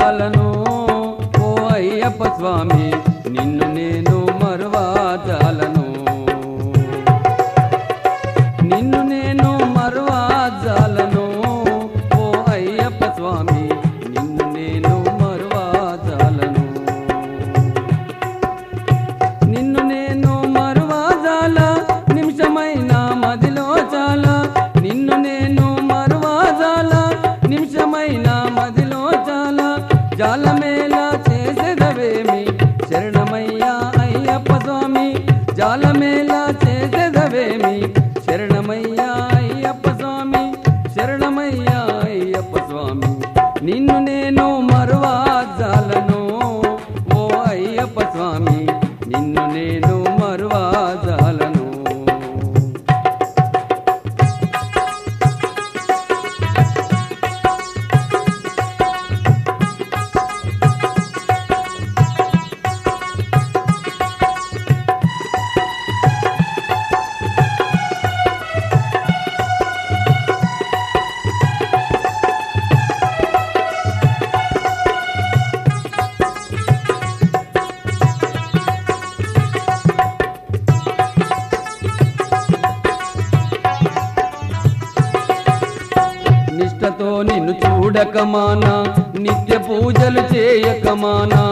జాలను ఓ అయ్యప్ప స్వామి నిన్ను నేను మరువా జాలను నిన్ను నేను మరువా జాలను ఓ అయ్యప్ప స్వామి నిన్ను నేను మరువా జాలను నిన్ను నేను మరువాజాల నిమిషమైన మదిలో చాలా నిన్ను నేను మరువాజాల నిమిషమైన మదిలో చాలా జాలమేలా చేసేదవేమి శరణమయ్యా అయ్యప్ప స్వామి జాలమేలా చేసేదవేమి శరణమయ్యా అయ్యప్ప స్వామి శరణమయ్యా అయ్యప్ప స్వామి నిన్ను నేను మరువాజాలను ఓ అయ్యప్ప స్వామి నిన్ను నేను మరువాజాలను నిష్టతో నిన్ను చూడకమానా నిత్య పూజలు చేయకమానా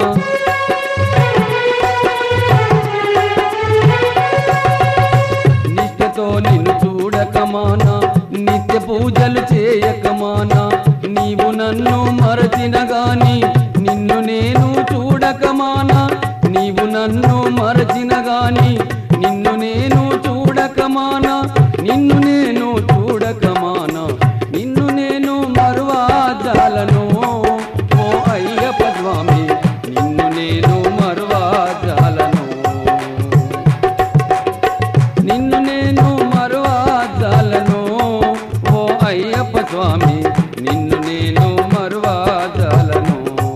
నిష్టతో నిన్ను చూడకమానా నిత్య పూజలు చేయకమానా నీవు నన్ను మరచిన గాని నిన్ను నేను చూడకమానా నీవు నన్ను మరచిన గాని నిన్ను నేను చూడకమానా నిన్ను నేను చూడకమానా నిన్ను నేను మరువాజాలను ఓ అయ్యప్ప స్వామి నిన్ను నేను మరువాజాలను నిన్ను నేను మరువాజాలను ఓ అయ్యప్ప స్వామి నిన్ను నేను మరువాజాలను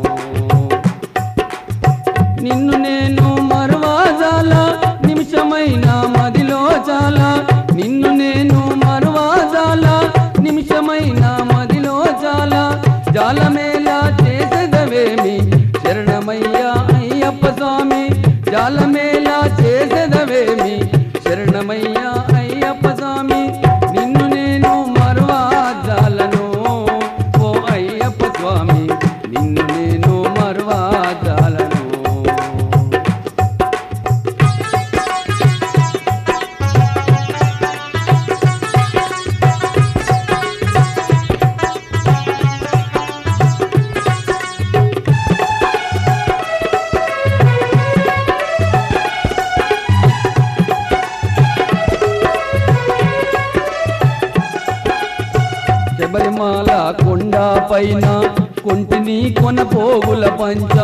నిన్ను నేను మరువాజాల నిమిషమైన మదిలో చాలా నిన్ను నేను మరువాజాల నిమిషమైన మదిలో చాలా జాలమేలా చేసేదవేమి శరణమయ్యా అయ్యప్ప స్వామి జాలమేలా చేసేదవేమి శరణమయ్యా అయ్యప్ప స్వామి నిన్ను నేను మరువాజాలను ఓ అయ్యప్ప స్వామి నిన్ను నేను మరువాజాలను శబరిమాల కొండ పైన కొంటిని కొన పోగుల పంచ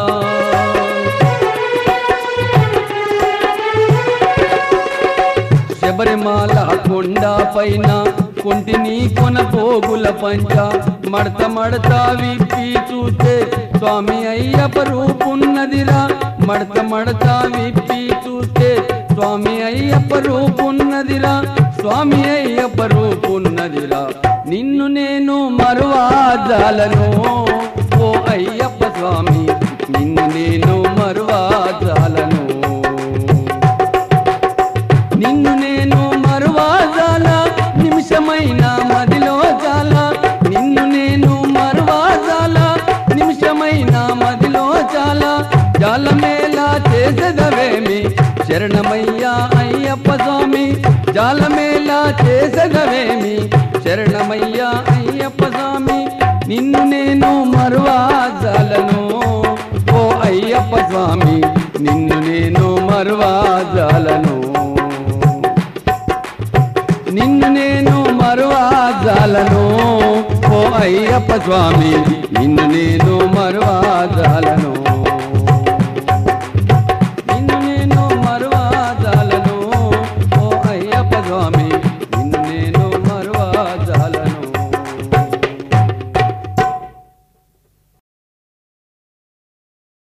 శబరిమాల కొండ పైన కొంటిని కొన పోగుల పంచ మడత మడత విప్పి చూస్తే స్వామి అయ్యప్ప రూపున్నదిరా మడత మడత విప్పి చూస్తే స్వామి అయ్యప్ప రూపున్నదిరా స్వామి అయ్యప్ప రూపున్నదిరా నిన్ను నేను మరువాజాలను ఓ అయ్యప్ప స్వామి నిన్ను నేను మరువాజాలను నిన్ను నేను మరువాజాల నిమిషమైన మదిలో చాలా నిన్ను నేను మరువాజాల నిమిషమైన మదిలో చాలా జాలమేలా చేసదవేమి శరణమయ్యా అయ్యప్ప స్వామి జాలమేలా చేసదవేమి శరణమయ్యా అయ్యప్ప స్వామి నిన్ను నేను మరువాజాలను ఓ అయ్యప్ప స్వామి నిన్ను నేను మరువాజాలను నిన్ను నేను మరువాజాలను ఓ అయ్యప్ప స్వామి నిన్ను నేను మరువాజాలను